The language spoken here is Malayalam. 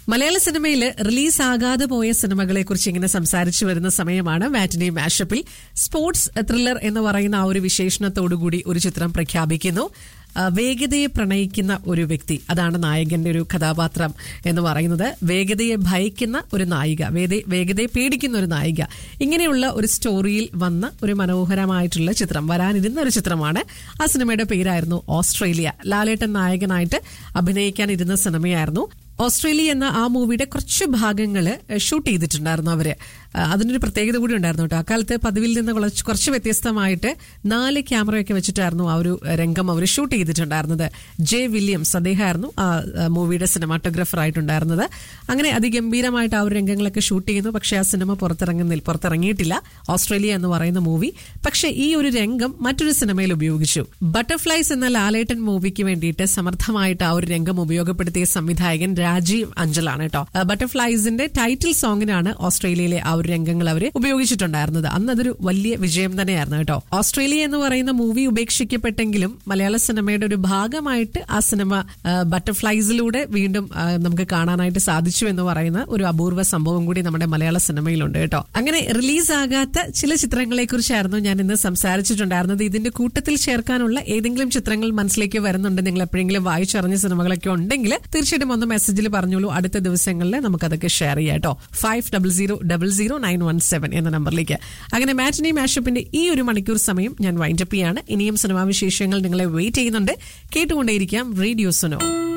മലയാള സിനിമയിൽ റിലീസ് ആകാതെ പോയ സിനിമകളെ കുറിച്ച് ഇങ്ങനെ സംസാരിച്ചു വരുന്ന സമയമാണ് മാറ്റിനി മാഷപ്പിൽ സ്പോർട്സ് ത്രില്ലർ എന്ന് പറയുന്ന ആ ഒരു വിശേഷണത്തോടുകൂടി ഒരു ചിത്രം പ്രഖ്യാപിക്കുന്നു ആ, വേഗതയെ പ്രണയിക്കുന്ന ഒരു വ്യക്തി അതാണ് നായകന്റെ ഒരു കഥാപാത്രം എന്ന് പറയുന്നത് വേഗതയെ ഭയക്കുന്ന ഒരു നായിക വേദ- വേഗതയെ പേടിക്കുന്ന ഒരു നായിക ഇങ്ങനെയുള്ള ഒരു സ്റ്റോറിയിൽ വന്ന ഒരു മനോഹരമായിട്ടുള്ള ചിത്രം വരാനിരുന്ന ഒരു ചിത്രമാണ് ആ സിനിമയുടെ പേരായിരുന്നു ഓസ്ട്രേലിയ ലാലേട്ടൻ നായകനായിട്ട് അഭിനയിക്കാൻ ഇരുന്ന സിനിമയായിരുന്നു ഓസ്ട്രേലിയ എന്ന ആ മൂവിയുടെ കുറച്ച് ഭാഗങ്ങൾ ഷൂട്ട് ചെയ്തിട്ടുണ്ടായിരുന്നു അവര് ആ, അതിനൊരു പ്രത്യേകത കൂടി ഉണ്ടായിരുന്നു കേട്ടോ അക്കാലത്ത് പതിവിൽ നിന്ന് കുറച്ച് കുറച്ച് വ്യത്യസ്തമായിട്ട് നാല് ക്യാമറയൊക്കെ വെച്ചിട്ടായിരുന്നു ആ ഒരു രംഗം അവർ ഷൂട്ട് ചെയ്തിട്ടുണ്ടായിരുന്നത് ജെ വില്യംസ് അദ്ദേഹമായിരുന്നു ആ ആ, മൂവിയുടെ സിനിമാറ്റോഗ്രാഫർ ആയിട്ടുണ്ടായിരുന്നത് അങ്ങനെ അതിഗംഭീരമായിട്ട് ആ ഒരു രംഗങ്ങളൊക്കെ ഷൂട്ട് ചെയ്യുന്നു പക്ഷേ ആ സിനിമ പുറത്തിറങ്ങുന്നില്ല പുറത്തിറങ്ങിയിട്ടില്ല ഓസ്ട്രേലിയ എന്ന് പറയുന്ന മൂവി പക്ഷേ ഈ ഒരു രംഗം മറ്റൊരു സിനിമയിൽ ഉപയോഗിച്ചു ബട്ടർഫ്ലൈസ് എന്ന ലാലേട്ടൻ മൂവിക്ക് വേണ്ടിയിട്ട് സമർത്ഥമായിട്ട് ആ ഒരു രംഗം ഉപയോഗപ്പെടുത്തിയ സംവിധായകൻ രാജീവ് അഞ്ചലാണ് കേട്ടോ ബട്ടർഫ്ലൈസിന്റെ ടൈറ്റിൽ സോങ്ങിനാണ് ഓസ്ട്രേലിയയിലെ ആ ഒരു രംഗങ്ങൾ അവർ ഉപയോഗിച്ചിട്ടുണ്ടായിരുന്നത് അന്ന് അതൊരു വലിയ വിജയം തന്നെയായിരുന്നു കേട്ടോ ഓസ്ട്രേലിയ എന്ന് പറയുന്ന മൂവി ഉപേക്ഷിക്കപ്പെട്ടെങ്കിലും മലയാള സിനിമയുടെ ഒരു ഭാഗമായിട്ട് ആ സിനിമ ആ, ബട്ടർഫ്ലൈസിലൂടെ വീണ്ടും ആ, നമുക്ക് കാണാനായിട്ട് സാധിച്ചു എന്ന് പറയുന്ന ഒരു അപൂർവ സംഭവം കൂടി നമ്മുടെ മലയാള സിനിമയിലുണ്ട് കേട്ടോ അങ്ങനെ റിലീസ് ആകാത്ത ചില ചിത്രങ്ങളെ കുറിച്ചായിരുന്നു ഞാൻ ഇന്ന് സംസാരിച്ചിട്ടുണ്ടായിരുന്നത് ഇതിന്റെ കൂട്ടത്തിൽ ചേർക്കാനുള്ള ഏതെങ്കിലും ചിത്രങ്ങൾ മനസ്സിലേക്ക് വരുന്നുണ്ട് നിങ്ങൾ എപ്പോഴെങ്കിലും വായിച്ചറിഞ്ഞ സിനിമകളൊക്കെ ഉണ്ടെങ്കിൽ തീർച്ചയായിട്ടും ഒന്ന് മെസ്സേജിൽ പറഞ്ഞോളൂ അടുത്ത ദിവസങ്ങളിൽ നമുക്കതൊക്കെ ഷെയർ ചെയ്യാം കേട്ടോ five double zero double zero nine one seven എന്ന നമ്പറിലേക്ക് അങ്ങനെ മാറ്റിനി മാഷപ്പിന്റെ ഈ ഒരു മണിക്കൂർ സമയം ഞാൻ വൈൻഡപ്പ് ചെയ്യാണ് ഇനിയും സിനിമാ വിശേഷങ്ങൾ നിങ്ങളെ വെയിറ്റ് ചെയ്യുന്നുണ്ട് കേട്ടുകൊണ്ടേയിരിക്കാം റേഡിയോ സുനോ